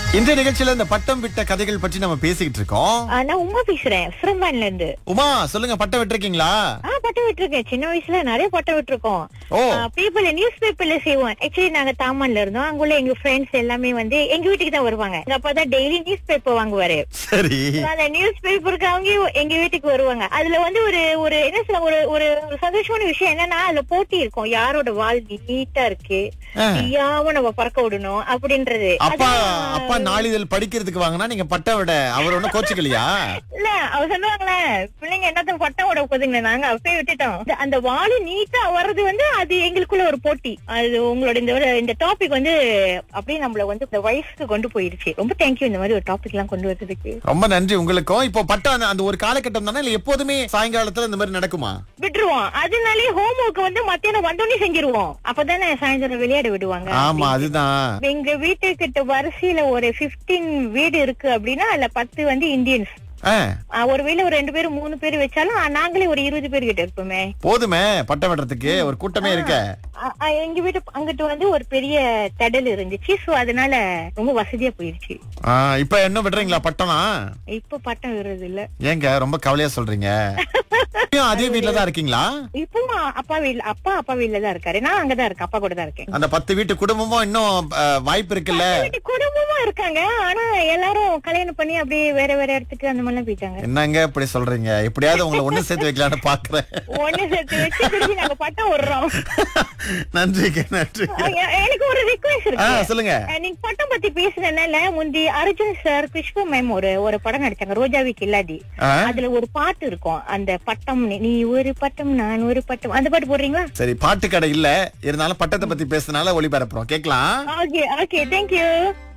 இன்றைய நிகழ்ச்சியில இந்த பட்டம் விட்ட கதைகள் பற்றி நம்ம பேசிக்கிட்டு இருக்கோம் ஆ, நான் உமா பேசுறேன் சிரம்பான்ல இருந்து உமா சொல்லுங்க பட்டம் விட்டிருக்கீங்களா ஆ பட்டம் விட்டுருக்கேன் சின்ன வயசுல நிறைய பட்டம் விட்டுருக்கோம் ஓ பேப்பர்ல நியூஸ் பேப்பர்ல செய்வோம் ஆக்சுவலி நாங்க தாமான்ல இருந்தோம் அங்குள்ள எங்க ஃப்ரெண்ட்ஸ் எல்லாமே வந்து எங்க வீட்டுக்கு தான் வருவாங்க எங்க அப்பா தான் டெய்லி நியூஸ் பேப்பர் வாங்குவாரு சரி அந்த நியூஸ் பேப்பருக்கு அவங்க எங்க வீட்டுக்கு வருவாங்க அதுல வந்து ஒரு ஒரு என்ன சொல்ல ஒரு ஒரு ஒரு சந்தோஷமான விஷயம் என்னன்னா அதுல போட்டி இருக்கும் யாரோட வால் நீட்டா இருக்கு ஆ. தீயாம நம்ம பறக்க விடணும் அப்படின்றது அப்பா அதான் அப்பா நாளிதழ் படிக்கிறதுக்கு வாங்கினா நீங்க பட்டம் விட அவர் ஒண்ணும் கோச்சுக்கலையா இல்ல அவ சொல்லுவாங்களே பிள்ளைங்க என்னத்த பட்டம் விட போதுங்க நாங்க அப்பயே விட்டுட்டோம் இந்த- அந்த வாலு நீட்டா வர்றது வந்து அது எங்களுக்குள்ள ஒரு போட்டி அது உங்களோட இந்த ஒரு- இந்த டாபிக் வந்து அப்படியே நம்மள வந்து இந்த வயசுக்கு கொண்டு போயிருச்சு ரொம்ப தேங்க்யூ இந்த மாதிரி ஒரு டாபிக் எல்லாம் கொண்டு வர்றதுக்கு ரொம்ப நன்றி உங்களுக்கும் இப்போ பட்டம் அந்த- அந்த ஒரு காலகட்டம் தானே இல்ல எப்போதுமே சாயங்காலத்துல இந்த மாதிரி நடக்குமா விட்டுருவோம் அதனாலே ஹோம் ஒர்க் வந்து மத்தியானம் வந்தோடனே செஞ்சிருவோம் அப்பதானே சாயந்தரம் விளையாட விடுவாங்க ஆமா அதுதான் எங்க வீட்டுக்கிட்ட வரிசையில ஒரு 15 வீடு இருக்கு அப்படின்னா அதுல பத்து வந்து இந்தியன்ஸ் ஆ, ஆஹ் ஒரு வீட்ல ஒரு ரெண்டு பேர் மூணு பேர் வச்சாலும் ஆஹ் நாங்களே ஒரு இருபது பேர் கிட்ட இருப்போமே போதுமே பட்டம் விடுறதுக்கு ஒரு கூட்டமே இருக்க ஆ- ஆ, எங்க வீட்டு அங்கிட்டு வந்து ஒரு பெரிய தடல் இருந்துச்சு சோ அதனால ரொம்ப வசதியா போயிருச்சு ஆ, இப்ப என்ன விடுறீங்களா பட்டம்னா இப்ப பட்டம் விடுறது இல்ல ஏங்க ரொம்ப கவலையா சொல்றீங்க இப்பயும் அதே வீட்ல தான் இருக்கீங்களா இப்போ அப்பா வீட்ல அப்பா அப்பா வீட்ல தான் இருக்காரு நான் அங்கதான் இருக்கேன் அப்பா கூட தான் இருக்கேன் அந்த பத்து வீட்டு குடும்பமும் இன்னும் ஆ, வாய்ப்பு இருக்குல்ல வீட்டு குடும்பமா இருக்காங்க ஆனா எல்லாரும் கல்யாணம் பண்ணி அப்படியே வேற வேற இடத்துக்கு அந்த மாதிரிலாம் போயிட்டாங்க என்னங்க இப்படி சொல்றீங்க எப்படியாவது உங்களை ஒண்ணு சேர்த்து வைக்கலாம்னு பாக்குறேன் ஒண்ணு சேர்த்து வச்சு திருப்பி நாங்க பட்டம் விடுறோம் நன்றிங்க நன்றி ஆ, எ- எனக்கு ஒரு ரிக்வெஸ்ட் ஆ இருக்கு சொல்லுங்க அஹ் நீங்க பட்டம் பத்தி பேசுனதுனால முந்தி அர்ஜுன் சார் புஷ்பா மேம் ஒரு ஒரு படம் நடிச்சாங்க ரோஜாவி கில்லாடி ஆ, அதுல ஒரு பாட்டு இருக்கும் அந்த பட்டம் நீ- நீ ஒரு பட்டம் நான் ஒரு பட்டம் அந்த பாட்டு போடுறீங்களா சரி பாட்டு கடை இல்ல இருந்தாலும் பட்டத்தை பத்தி பேசுனால ஒளிபரப்புறோம் கேக்கலாம் ஓகே ஓகே தேங்க்யூ